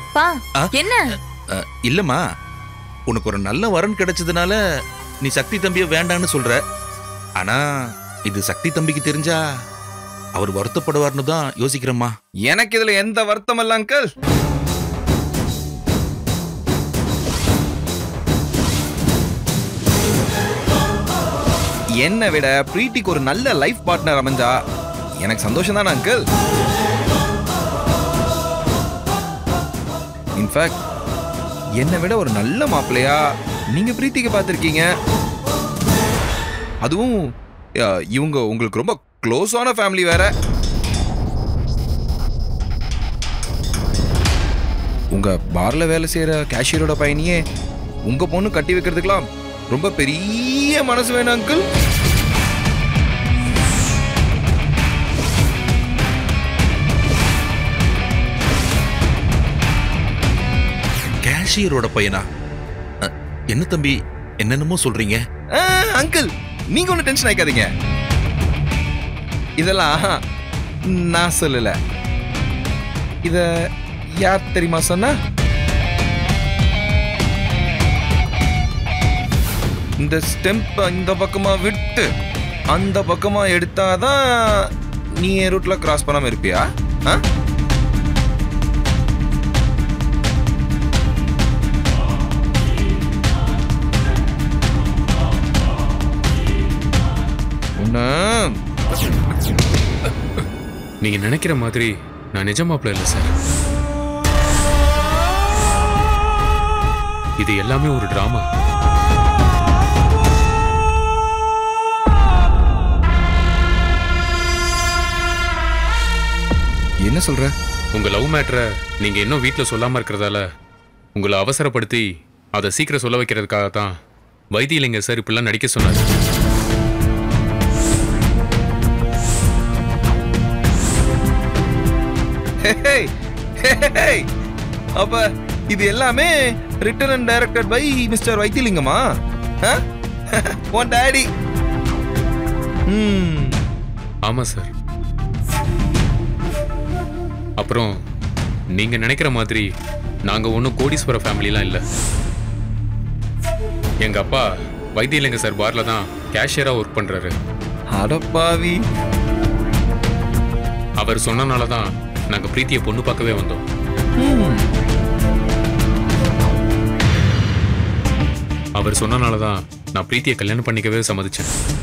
பா ஆ? என்ன அஹ், இல்லம்மா உனக்கு ஒரு நல்ல வரன் கிடைச்சதுனால நீ சக்தி தம்பிய வேண்டான்னு சொல்ற ஆனா இது சக்தி தம்பிக்கு தெரிஞ்சா அவர் வருத்தப்படுவார்னு தான் யோசிக்கிறேம்மா எனக்கு இதுல எந்த வருத்தம் இல்ல அங்கிள் என்னை விட பிரீத்திக்கு ஒரு நல்ல லைஃப் பார்ட்னர் அமைஞ்சா எனக்கு சந்தோஷம் தானே அங்கிள் இன்ஃபேக்ட் என்னை விட ஒரு நல்ல மாப்பிள்ளையா நீங்க பிரீத்திக்கு பார்த்துருக்கீங்க அதுவும் அஹ், இவங்க உங்களுக்கு ரொம்ப க்ளோஸான ஃபேமிலி வேற உங்க பார்ல வேலை செய்யற கேஷியரோட பையனையே உங்க பொண்ணு கட்டி வைக்கிறதுக்கெல்லாம் ரொம்ப பெரிய மனசு வேணும் அங்கிள் கேஷியரோட பையனா அஹ், என்ன தம்பி என்னென்னமோ சொல்றீங்க அங்கிள் நீங்க ஒன்றும் டென்ஷன் ஆயிக்காதீங்க இதெல்லாம் நான் சொல்லல இத யார் தெரியுமா சொன்னா இந்த ஸ்டெம்ப் இந்த பக்கமா விட்டு அந்த பக்கமா எடுத்தாதான் நீ என் ரூட்ல கிராஸ் பண்ணாம இருப்பியா ஆ? உன்னை நீங்க நினைக்கிற மாதிரி நான் நிஜ மாப்பிள்ள இல்லை சார் இது எல்லாமே ஒரு டிராமா என்ன சொல்ற உங்க லவ் மேட்டரை நீங்க இன்னும் வீட்ல சொல்லாம இருக்கிறதால உங்களை அவசரப்படுத்தி அதை சீக்கிரம் சொல்ல வைக்கிறதுக்காக தான் வைத்தியலிங்க சார் இப்படிலாம் நடிக்க சொன்னார் ஹேய், ஹேய். அப்ப இது எல்லாமே written and directed by mister வைத்திலிங்கமா உன் டாடி ம் ஆமா சார் அப்புறம் நீங்க நினைக்கிற மாதிரி நாங்க ஒன்றும் கோடீஸ்வர ஃபேமிலிலாம் இல்லை எங்க அப்பா வைத்தியலிங்க சார் பார்ல தான் கேஷியரா ஒர்க் பண்றாரு அடப்பாவி அவர் சொன்னனால தான் நாங்க பிரீத்தியை பொண்ணு பார்க்கவே வந்தோம் ம். அவர் சொன்னனால தான் நான் பிரீத்தியை கல்யாணம் பண்ணிக்கவே சம்மதிச்சேன்